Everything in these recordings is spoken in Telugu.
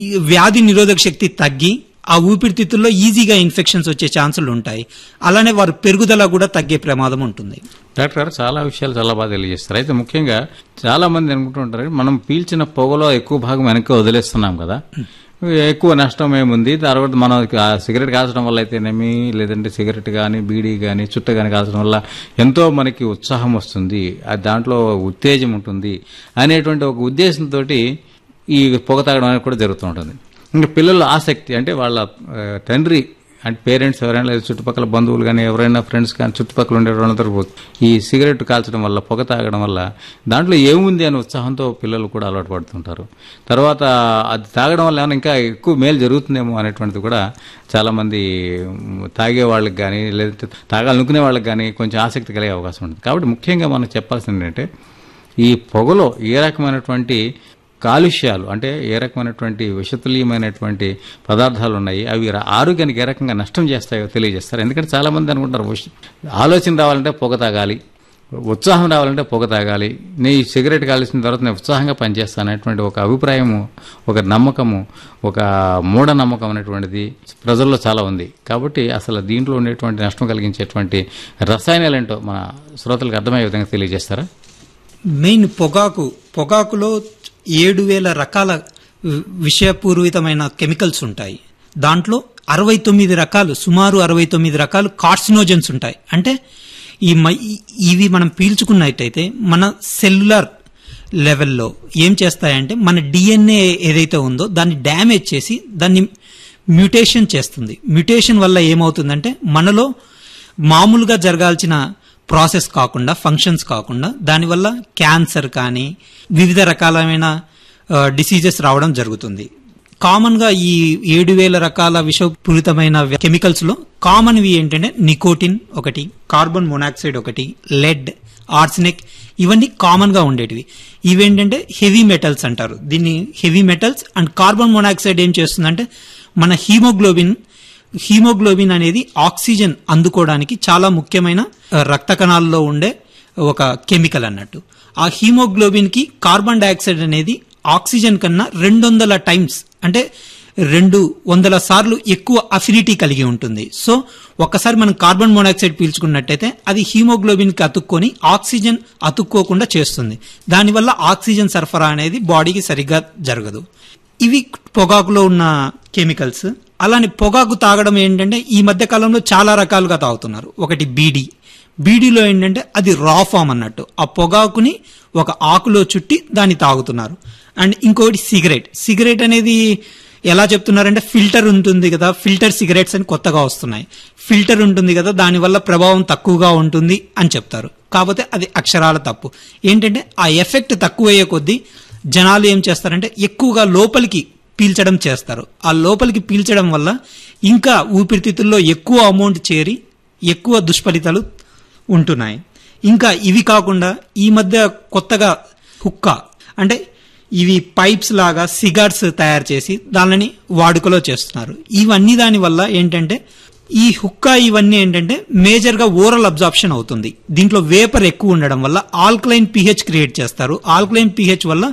ఈ వ్యాధి నిరోధక శక్తి తగ్గి ఆ ఊపిరితిత్తుల్లో ఈజీగా ఇన్ఫెక్షన్స్ వచ్చే ఛాన్సులు ఉంటాయి అలానే వారి పెరుగుదల కూడా తగ్గే ప్రమాదం ఉంటుంది డాక్టర్ గారు చాలా విషయాలు చాలా బాగా తెలియజేస్తారు అయితే ముఖ్యంగా చాలా మంది అనుకుంటుంటారు మనం పీల్చిన పొగలో ఎక్కువ భాగం వెనక్కి వదిలేస్తున్నాం కదా ఎక్కువ నష్టం ఏముంది తర్వాత మనం ఆ సిగరెట్ కాల్చడం వల్ల అయితేనేమి లేదంటే సిగరెట్ కానీ బీడీ కానీ చుట్ట కానీ కాల్చడం వల్ల ఎంతో మనకి ఉత్సాహం వస్తుంది ఆ దాంట్లో ఉత్తేజం ఉంటుంది అనేటువంటి ఒక ఉద్దేశంతో ఈ పొగ తాగడం అనేది కూడా జరుగుతూ ఉంటుంది ఇంకా పిల్లల ఆసక్తి అంటే వాళ్ళ ఆ, తండ్రి అంటే పేరెంట్స్ ఎవరైనా లేదా చుట్టుపక్కల బంధువులు కానీ ఎవరైనా ఫ్రెండ్స్ కానీ చుట్టుపక్కల ఉండే వాళ్ళందరూ ఈ సిగరెట్ కాల్చడం వల్ల పొగ తాగడం వల్ల దాంట్లో ఏముంది అనే ఉత్సాహంతో పిల్లలు కూడా అలవాటు పడుతుంటారు తర్వాత అది తాగడం వల్ల ఏమైనా ఇంకా ఎక్కువ మేలు జరుగుతుందేమో అనేటువంటిది కూడా చాలామంది మ్, తాగే వాళ్ళకి కానీ లేదంటే తాగాలనుకునే వాళ్ళకి కానీ కొంచెం ఆసక్తి కలిగే అవకాశం ఉంటుంది కాబట్టి ముఖ్యంగా మనం చెప్పాల్సింది ఏంటంటే ఈ పొగలో ఏ రకమైనటువంటి కాలుష్యాలు అంటే ఏ రకమైనటువంటి విషతుల్యమైనటువంటి పదార్థాలు ఉన్నాయి అవి రా- ఆరోగ్యానికి ఏ రకంగా నష్టం చేస్తాయో తెలియజేస్తారు ఎందుకంటే చాలా మంది అనుకుంటారు "ఉష్, ఆలోచన రావాలంటే పొగ తాగాలి ఉత్సాహం రావాలంటే పొగ తాగాలి నీ సిగరెట్ కాల్చిన తర్వాత నేను ఉత్సాహంగా పనిచేస్తాను అనేటువంటి ఒక అభిప్రాయము ఒక నమ్మకము ఒక మూఢనమ్మకం అనేటువంటిది ప్రజల్లో చాలా ఉంది కాబట్టి అసలు దీంట్లో ఉండేటువంటి నష్టం కలిగించేటువంటి రసాయనాలు ఏంటో మన శ్రోతలకు అర్థమయ్యే విధంగా తెలియజేస్తారా మెయిన్ పొగాకు పొగాకులో ఏడు వేల రకాల వి- విషపూరితమైన కెమికల్స్ ఉంటాయి దాంట్లో అరవై తొమ్మిది రకాలు సుమారు అరవై తొమ్మిది రకాలు కార్సినోజన్స్ ఉంటాయి అంటే ఈ మై ఇవి మనం పీల్చుకున్నట్టయితే మన సెల్యులర్ లెవెల్లో ఏం చేస్తాయంటే మన డిఎన్ఏ ఏదైతే ఉందో దాన్ని డ్యామేజ్ చేసి దాన్ని మ్యూటేషన్ చేస్తుంది మ్యూటేషన్ వల్ల ఏమవుతుందంటే మనలో మామూలుగా జరగాల్సిన ప్రాసెస్ కాకుండా ఫంక్షన్స్ కాకుండా దానివల్ల క్యాన్సర్ కానీ వివిధ రకాలమైన డిసీజెస్ రావడం జరుగుతుంది కామన్ గా ఈ ఏడు వేల రకాల విషపూరితమైన కెమికల్స్ లో కామన్ వి ఏంటంటే నికోటిన్ ఒకటి కార్బన్ మొనాక్సైడ్ ఒకటి లెడ్ ఆర్సినిక్ ఇవన్నీ కామన్ గా ఉండేటివి ఇవేంటంటే హెవీ మెటల్స్ అంటారు దీన్ని heavy metals and carbon monoxide ఏం చేస్తుందంటే మన హీమోగ్లోబిన్ హీమోగ్లోబిన్ అనేది ఆక్సిజన్ అందుకోవడానికి చాలా ముఖ్యమైన ఆ, రక్త కణాల్లో ఉండే ఒక కెమికల్ అన్నట్టు ఆ హీమోగ్లోబిన్ కి కార్బన్ డైఆక్సైడ్ అనేది ఆక్సిజన్ కన్నా రెండు వందల టైమ్స్ అంటే రెండు వందల సార్లు ఎక్కువ అఫినిటీ కలిగి ఉంటుంది సో ఒక్కసారి మనం కార్బన్ మోనాక్సైడ్ పీల్చుకున్నట్టయితే అది హీమోగ్లోబిన్ కి అతుక్కొని ఆక్సిజన్ అతుక్కోకుండా చేస్తుంది దానివల్ల ఆక్సిజన్ సరఫరా అనేది బాడీకి సరిగ్గా జరగదు ఇవి పొగాకులో ఉన్న కెమికల్స్ అలానే పొగాకు తాగడం ఏంటంటే ఈ మధ్య కాలంలో చాలా రకాలుగా తాగుతున్నారు ఒకటి బీడీ బీడీలో ఏంటంటే అది రా ఫామ్ అన్నట్టు ఆ పొగాకుని ఒక ఆకులో చుట్టి దాన్ని తాగుతున్నారు అండ్ ఇంకోటి సిగరెట్ సిగరెట్ అనేది ఎలా చెప్తున్నారంటే ఫిల్టర్ ఉంటుంది కదా ఫిల్టర్ సిగరెట్స్ అని కొత్తగా వస్తున్నాయి ఫిల్టర్ ఉంటుంది కదా దానివల్ల ప్రభావం తక్కువగా ఉంటుంది అని చెప్తారు కాకపోతే అది అక్షరాల తప్పు ఏంటంటే ఆ ఎఫెక్ట్ తక్కువయ్యే కొద్దీ జనాలు ఏం చేస్తారంటే ఎక్కువగా లోపలికి పీల్చడం చేస్తారు ఆ లోపలికి పీల్చడం వల్ల ఇంకా ఊపిరితిత్తుల్లో ఎక్కువ అమౌంట్ చేరి ఎక్కువ దుష్ఫలితాలు ఉంటున్నాయి ఇంకా ఇవి కాకుండా ఈ మధ్య కొత్తగా హుక్కా అంటే ఇవి పైప్స్ లాగా సిగార్స్ తయారు చేసి దానిని వాడుకలో చేస్తున్నారు ఇవన్నీ దాని వల్ల ఏంటంటే ఈ హుక్కా ఇవన్నీ ఏంటంటే మేజర్ గా ఓరల్ అబ్జార్ప్షన్ అవుతుంది దీంట్లో వేపర్ ఎక్కువ ఉండడం వల్ల ఆల్కలైన్ పిహెచ్ క్రియేట్ చేస్తారు ఆల్కలైన్ పిహెచ్ వల్ల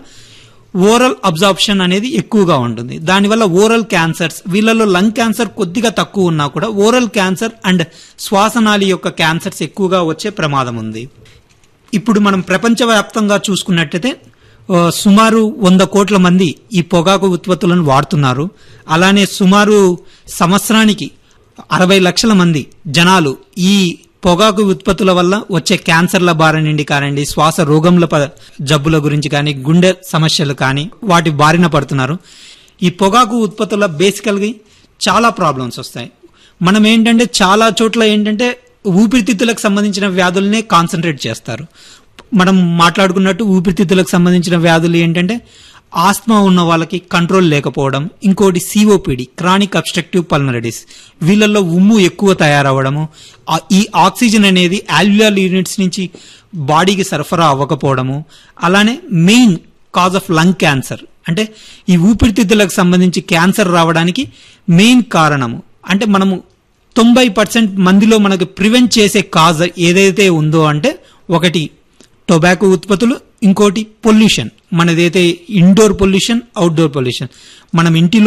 ఓరల్ అబ్జార్ప్షన్ అనేది ఎక్కువగా ఉంటుంది దానివల్ల ఓరల్ క్యాన్సర్స్ వీళ్ళలో లంగ్ క్యాన్సర్ కొద్దిగా తక్కువ ఉన్నా కూడా ఓరల్ క్యాన్సర్ అండ్ శ్వాసనాళి యొక్క క్యాన్సర్స్ ఎక్కువగా వచ్చే ప్రమాదం ఉంది ఇప్పుడు మనం ప్రపంచవ్యాప్తంగా చూసుకున్నట్టయితే ఆ, సుమారు వంద కోట్ల మంది ఈ పొగాకు ఉత్పత్తులను వాడుతున్నారు అలానే సుమారు సంవత్సరానికి అరవై లక్షల మంది జనాలు ఈ పొగాకు ఉత్పత్తుల వల్ల వచ్చే క్యాన్సర్ల బారి నుండి కానివ్వండి శ్వాస రోగముల ప- జబ్బుల గురించి కానీ గుండె సమస్యలు కానీ వాటి బారిన పడుతున్నారు ఈ పొగాకు ఉత్పత్తుల బేసికల్గా చాలా ప్రాబ్లమ్స్ వస్తాయి మనం ఏంటంటే చాలా చోట్ల ఏంటంటే ఊపిరితిత్తులకు సంబంధించిన వ్యాధులనే కాన్సన్ట్రేట్ చేస్తారు మనం మాట్లాడుకున్నట్టు ఊపిరితిత్తులకు సంబంధించిన వ్యాధులు ఏంటంటే ఆస్మా ఉన్న వాళ్ళకి కంట్రోల్ లేకపోవడం ఇంకోటి సిఓపిడి క్రానిక్ అబ్స్ట్రక్టివ్ పల్మనడిస్ వీళ్ళల్లో ఉమ్ము ఎక్కువ తయారవ్వడము ఆ- ఈ ఆక్సిజన్ అనేది ఆల్వియల్ యూనిట్స్ నుంచి బాడీకి సరఫరా అవ్వకపోవడము అలానే main cause of lung cancer అంటే ఈ ఊపిరితిత్తులకు సంబంధించి క్యాన్సర్ రావడానికి మెయిన్ కారణము అంటే మనము తొంభై పర్సెంట్ మందిలో మనకు ప్రివెంట్ చేసే కాజ్ ఏదైతే ఉందో అంటే ఒకటి టొబాకో ఉత్పత్తులు ఇంకోటి పొల్యూషన్ మనదైతే ఇండోర్ పొల్యూషన్ అవుట్డోర్ పొల్యూషన్ మనం ఇంటిలో